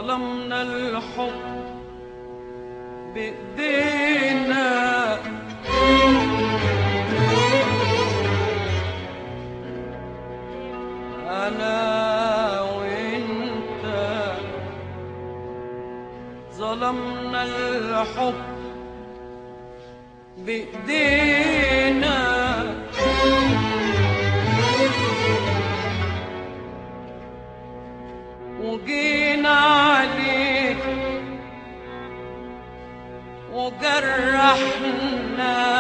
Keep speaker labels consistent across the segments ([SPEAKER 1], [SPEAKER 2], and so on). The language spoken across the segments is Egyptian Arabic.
[SPEAKER 1] ظلمنا الحب بإيدينا أنا وإنت ظلمنا الحب بإيدينا وجينا عليك وجرحنا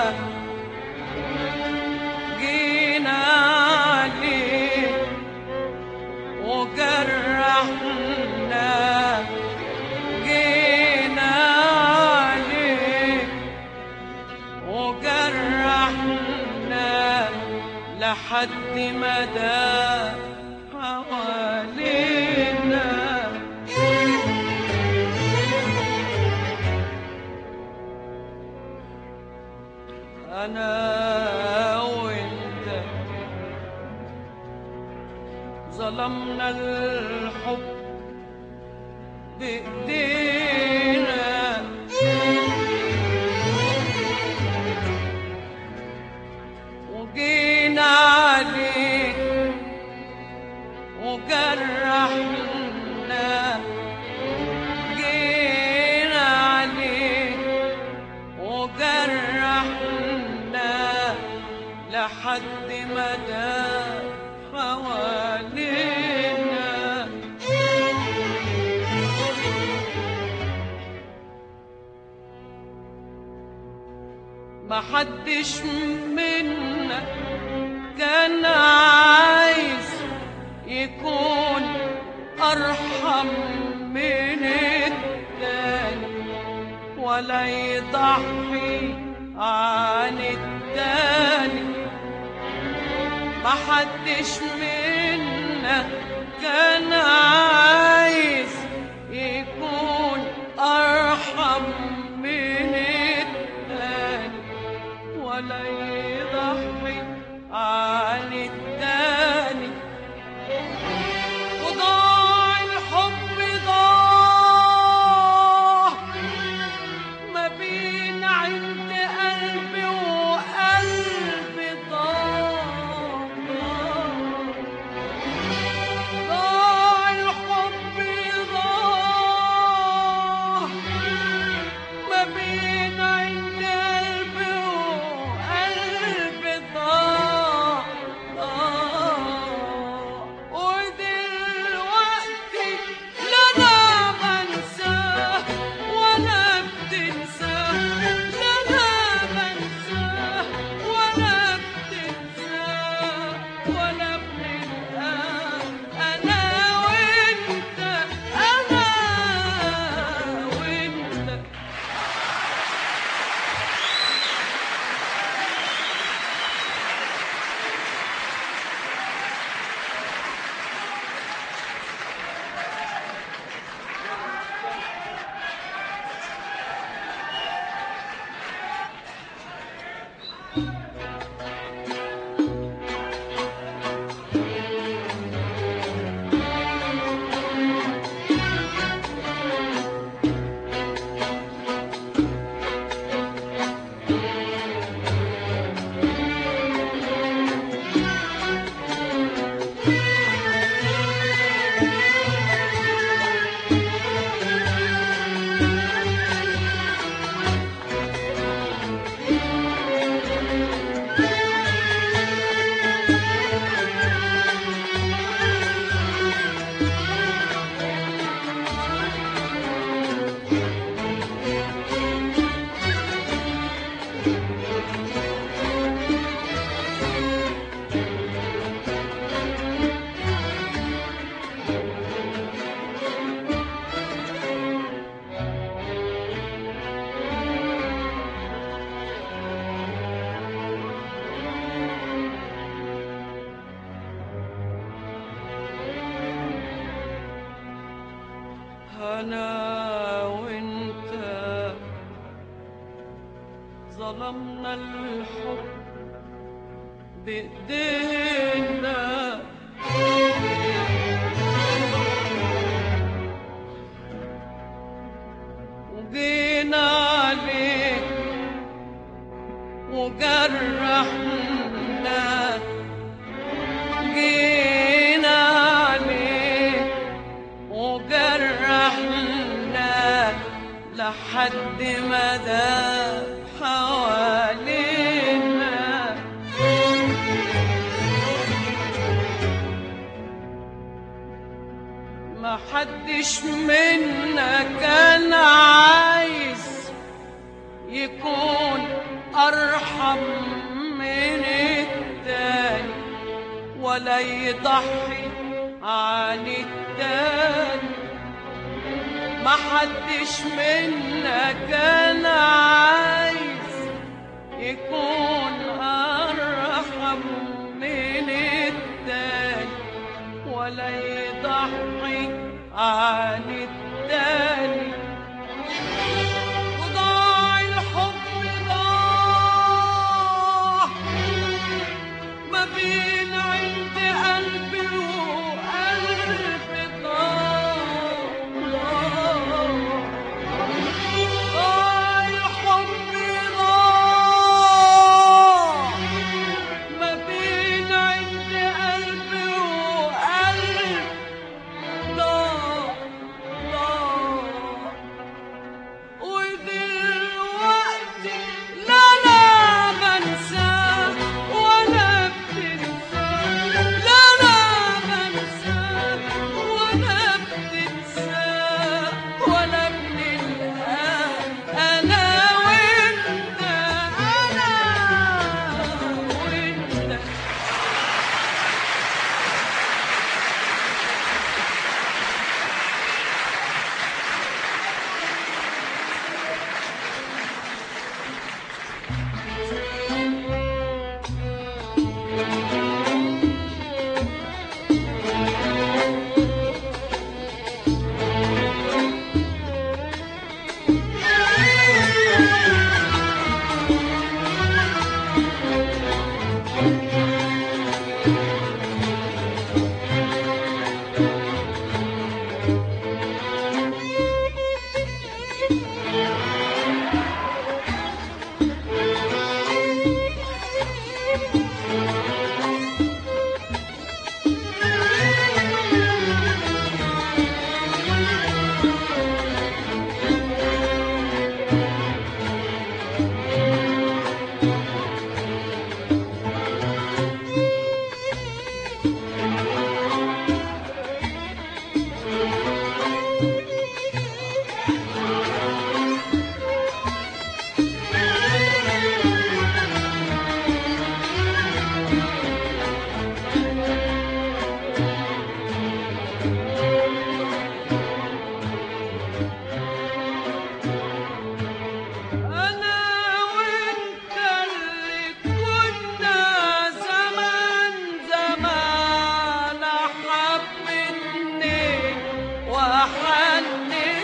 [SPEAKER 1] جينا عليك وجرحنا جينا عليك وجرحنا لحد ما دام حوالينا أنا وأنت ظلمنا الحب بإيدينا وجينا عليك وجرحنا جينا عليك وجرحنا لحد ما دام حوالينا محدش منا كان عايز يكون أرحم من التاني ولا يضحي عن التاني محدش منا كان عايز يكون أرحم من التاني ولا يضحي عن التاني وضاع الحب ضاع ما بين عند قلبي وقلبي ضاع ضاع الحب ضاع ما بين عند قلبي وقلبي ضاع ضاع ودلوقتي لا انا بنساه ولا بتنساه لا انا بنساه ولا بتنساه ولا بنلقاه انا وانت انا وانت أنا وأنت ظلمنا الحب بإيدينا جينا عليك وجرحنا جينا عليك وجرحنا لحد ما داب حوالينا ما حدش منا كان عايز يكون أرحم من التاني ولا يضحي عن التاني ما حدش منا كان عايز يكون أرحم من التاني ولا يضحي عن التاني وضاع الحب ضاع ما بين عند قلبي وقلبي ضاع ضاع الحب ضاع ما بين عند قلبي وقلبي ضاع ضاع ودلوقتي لا لا بنساه ولا بتنساه لا لا بنساه ولا بتنساه ولا بنلقاه انا وانت انا وانت أنا وأنت اللي كنا زمان زمان حبتني وحنتني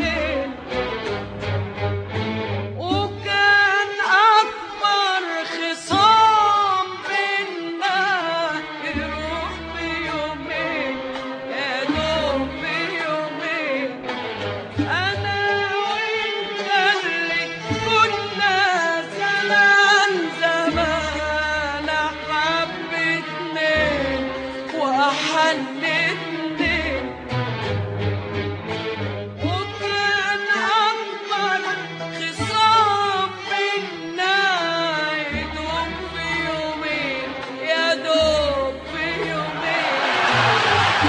[SPEAKER 1] وكان أكبر خصام بينا يروح بيومين يا دوب بيومين أنا وأنت اللي كنا زمان زمان حبتني وحنتني وكان أكبر خصام بينا يدوب في يومين يا دوب في يومين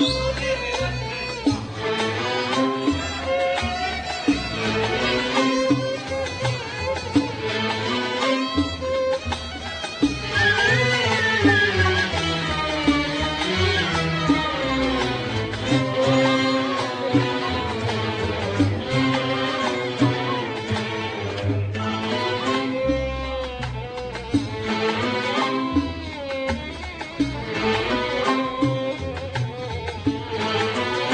[SPEAKER 1] يا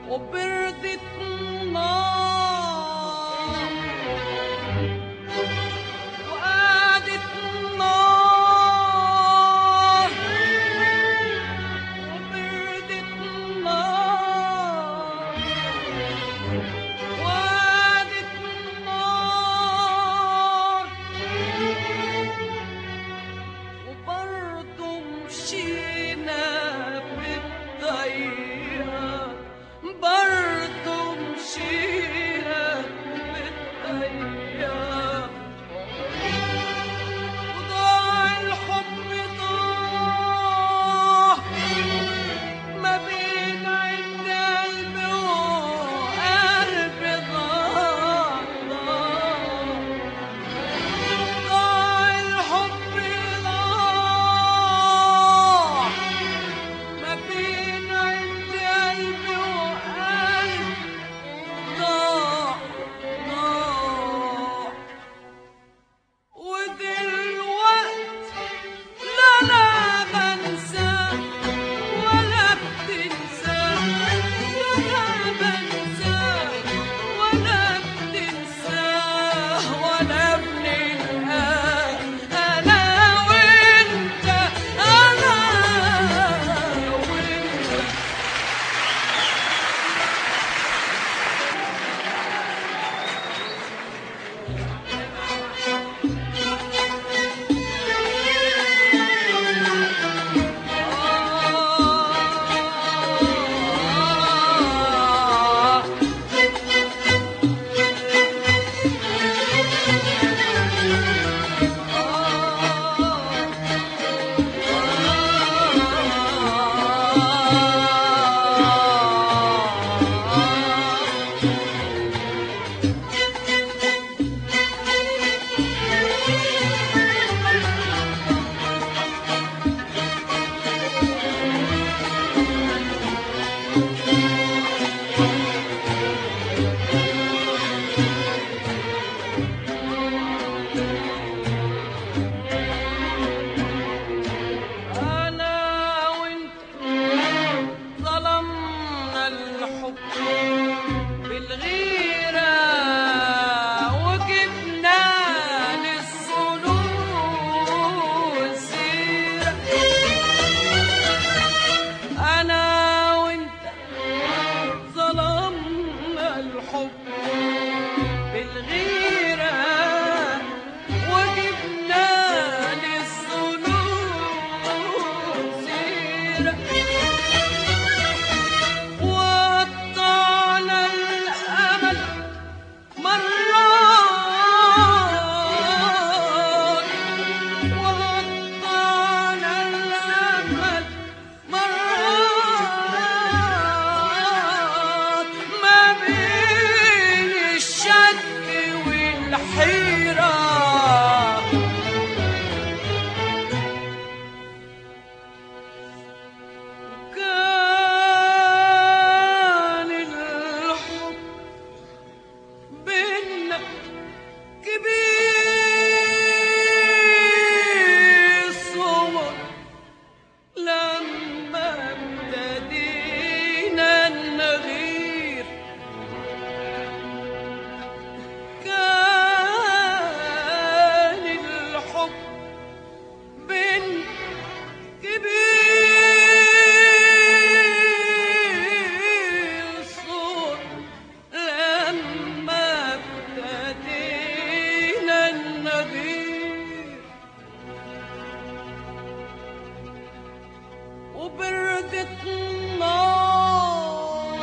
[SPEAKER 1] وبردت النار وقعدت النار وبردت النار وقعدت النار وبرضه مشينا بالطيار برضه مشينا بالطيار وضاع الحب ضاع ما بين عند قلبي وقلبي ضاع ضاع ضاع الحب ضاع ما بين عند قلبي وقلبي ضاع ضاع ودلوقت لا لا بنساه ولا بتنساه لا لا بنساه ولا بتنساه ولا بنلقاه أنا وأنت أنا وأنت أنا وأنت ظلمنا الحب بالغيرة وجبنا للظنون سيرة أنا وأنت ظلمنا الحب بالغيرة وجبنا للظنون سيرة وقطعنا الأمل مرات وقطعنا الأمل مرات ما بين الشك والحيرة كان الحب بينا كبير صور لما ابتدينا نغير كان الحب بين كبير صور لما ابتدينا النغير وبردت النار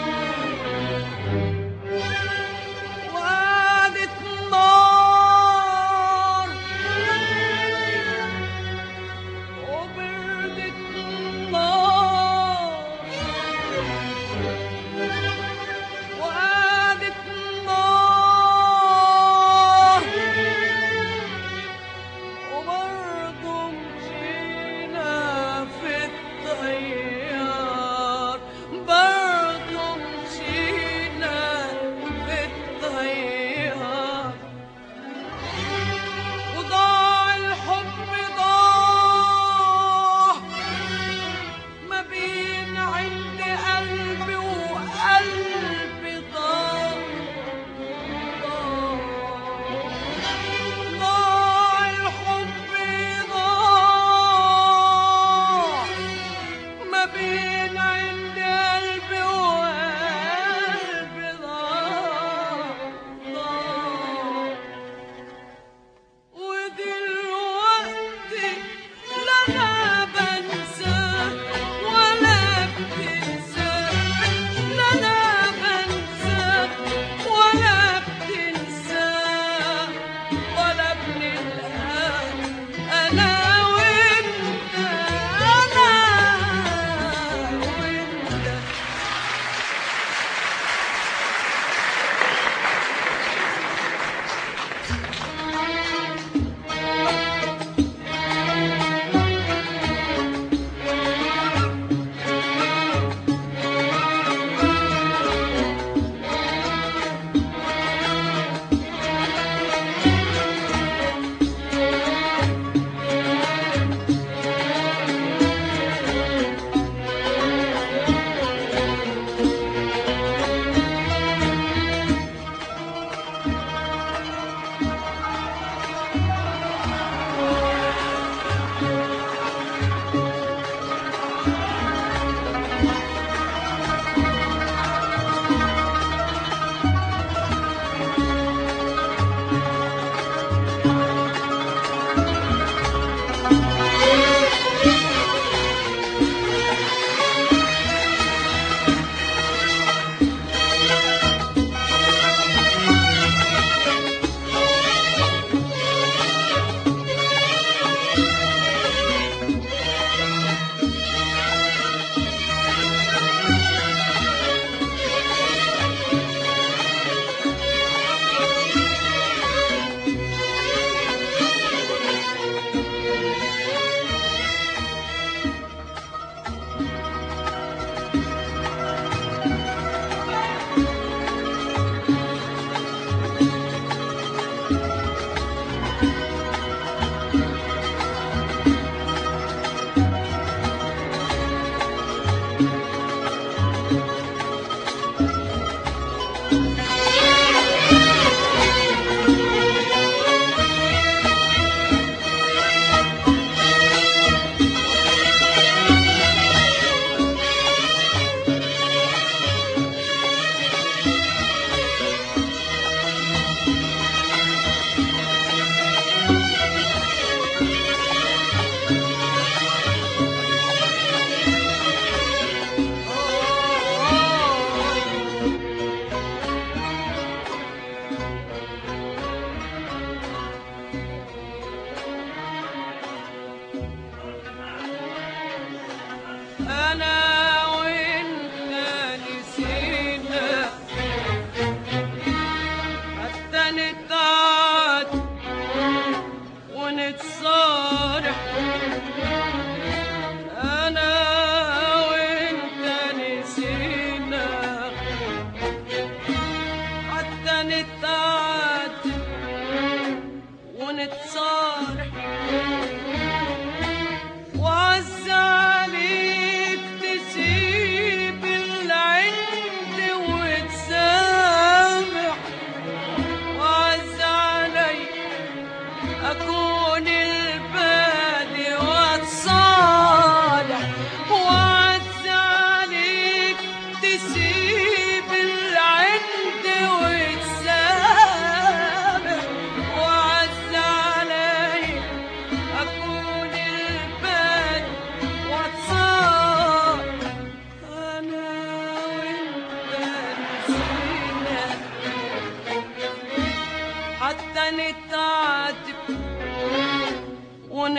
[SPEAKER 1] وقعدت النار وبردت النار وقعدت النار وبرضه مشينا في الطيار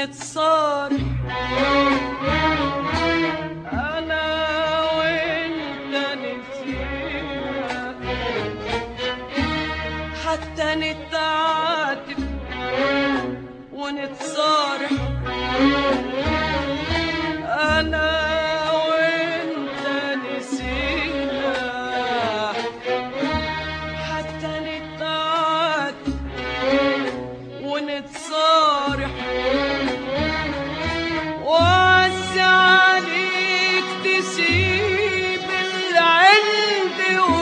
[SPEAKER 1] ونتصارح أنا وأنت نسينا حتى نتعاتب ونتصارح أنا وأنت نسينا حتى نتعاتب ونتصارح وعز عليك تسيب العند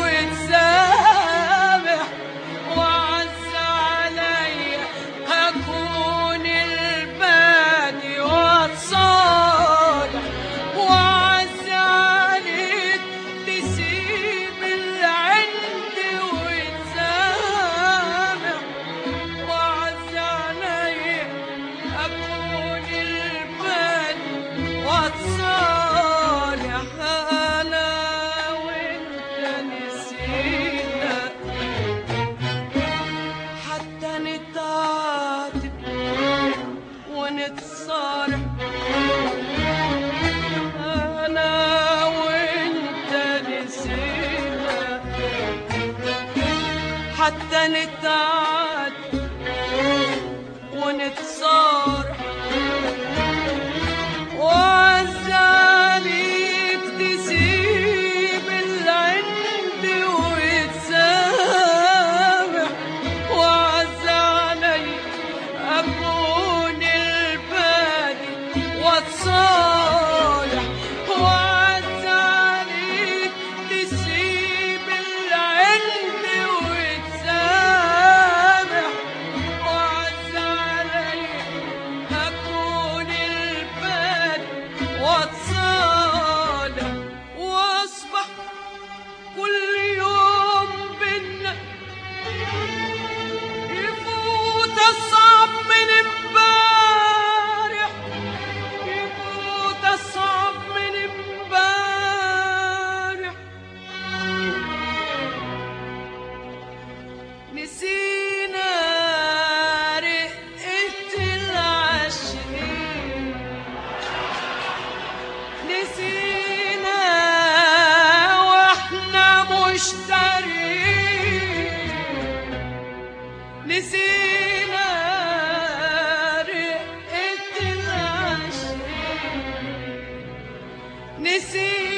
[SPEAKER 1] وتسامح وعز عليا هكون البادي واتصالح وعز عليك تسيب العند وتسامح وعز عليا أكون البن واتصالح أنا وأنت نسينا حتى نتعاتب ونتصارح أنا وأنت نسينا حتى نتعاتب ونتصارح وعز عليك تسيب العند وتسامح وعز علي أكون البادي واتصالح وعز عليك تسيب العند وتسامح وعز علي أكون البادي واتصالح وأصبح كل يوم بينا يفوت أصعب من امبارح يفوت أصعب من امبارح نسينا رقة العشرين نسينا واحنا مشترين نسينا رقة العشرين نسينا